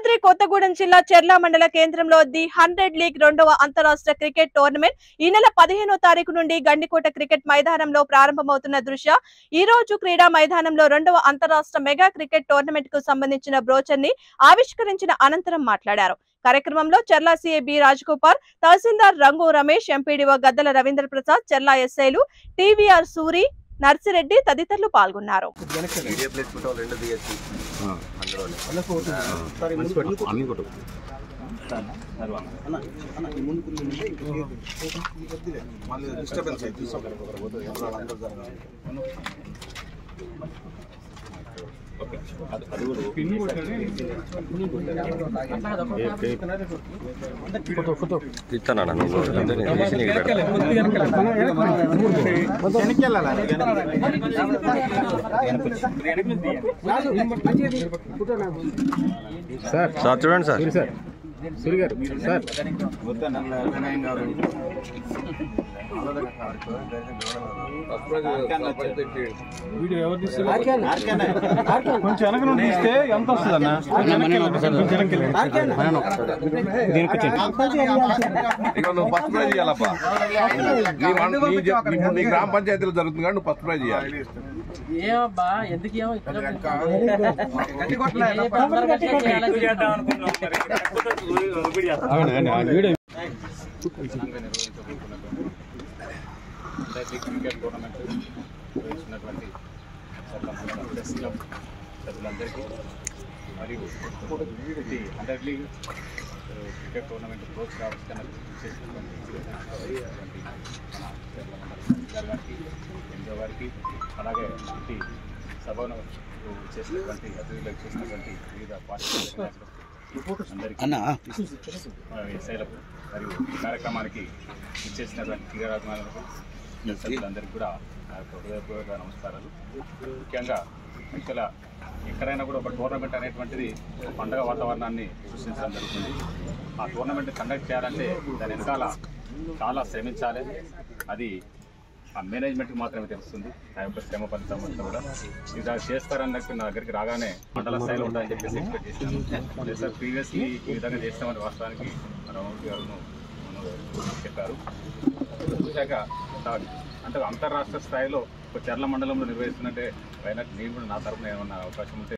భద్రాద్రి కొత్తగూడెం జిల్లా చెర్ల మండల కేంద్రంలో ది హండ్రెడ్ లీగ్ రెండవ అంతరాష్ట్ర క్రికెట్ టోర్నమెంట్ ఈ నెల పదిహేనో తారీఖు నుండి గండికోట క్రికెట్ మైదానంలో ప్రారంభమవుతున్న దృశ్య ఈ రోజు క్రీడా మైదానంలో రెండవ అంతరాష్ట్ర మెగా క్రికెట్ టోర్నమెంట్ కు సంబంధించిన బ్రోచర్ ని ఆవిష్కరించిన అనంతరం మాట్లాడారు కార్యక్రమంలో చెర్ల CA B Rajagopal tahsildar Rangu Ramesh MPDO Gaddala Ravindra Prasad Cherla ఎస్ఐలు టీవీఆర్ సూరి నర్సిరెడ్డి తదితరులు పాల్గొన్నారు మీడియా ప్లేస్ ఫోటో రెండు తీయచ్చు అన్ని కొట్టు డిస్టర్బెన్స్ ఇస్తానా నువ్వు అంటే నేను తీసి నీకు పెడతా. సార్ సార్ చూడండి sir Suri sir Suri garu sir video ఎవరు తీస్తారు కొంచెం వెనక నుండి తీస్తే ఎంత వస్తుంది అన్న కొంచెం వెనక్కి ఇక నువ్వు ఫస్ట్ ప్రైజ్ ఇవ్వాలప్పా నీ మం- నీ జ- ఇప్పుడు నీ గ్రామ పంచాయతీలో జరుగుతుంది కానీ నువ్వు ఫస్ట్ ప్రైజ్ ఇవ్వాలి ఏమబ్బా ఎందుకు ఏమో ఇక్కడ ఏ తొందరగా చేయాలి. వీడియో క్రికెట్ టోర్నమెంట్ నిర్వహించినటువంటి చర్ల మండలం ప్రెస్ క్లబ్ సభ్యులందరికీ మరియు ఇది under league cricket tournament coach ఆవిష్కరణ చేసినటువంటి మన చర్ల మండలం గారి గారికి ఎంజో గారికి అలాగే ఇటు సభను చేసినటువంటి అతిథులకు చేసినటువంటి వివిధ పార్టీ అందరికీ ఎస్ఐలకు మరియు ఈ కార్యక్రమానికి ఇచ్చేసినటువంటి క్రీడాభిమానులకు సభ్యులందరికీ కూడా నా యొక్క హృదయపూర్వక నమస్కారాలు ముఖ్యంగా ఇక్కడ ఎక్కడైనా కూడా ఒక టోర్నమెంట్ అనేటువంటిది ఒక పండగ వాతావరణాన్ని సృష్టించడం జరుగుతుంది ఆ టోర్నమెంట్ కండక్ట్ చేయాలంటే దాని వెనకాల చాలా శ్రమించాలి అది ఆ మేనేజ్మెంట్కి మాత్రమే తెలుస్తుంది ఆ యొక్క శ్రమ ఫలితం అంతా కూడా ఇది చేస్తారన్నట్టు నా దగ్గరికి రాగానే మండల స్థాయిలో ఉంటుందని చెప్పేసి ఎక్స్పెక్ట్ చేశాను లేదు సార్ ప్రీవియస్లీ ఈ విధంగా చేస్తామని వాస్తవానికి మన రామూర్తి గారు చెప్పారు చూశాక సార్ అంటే అంతర్రాష్ట్ర స్థాయిలో ఒక చర్ల మండలంలో నిర్వహిస్తున్నట్టే పైన నేను కూడా నా తరపున ఏమన్నా అవకాశం ఉంటే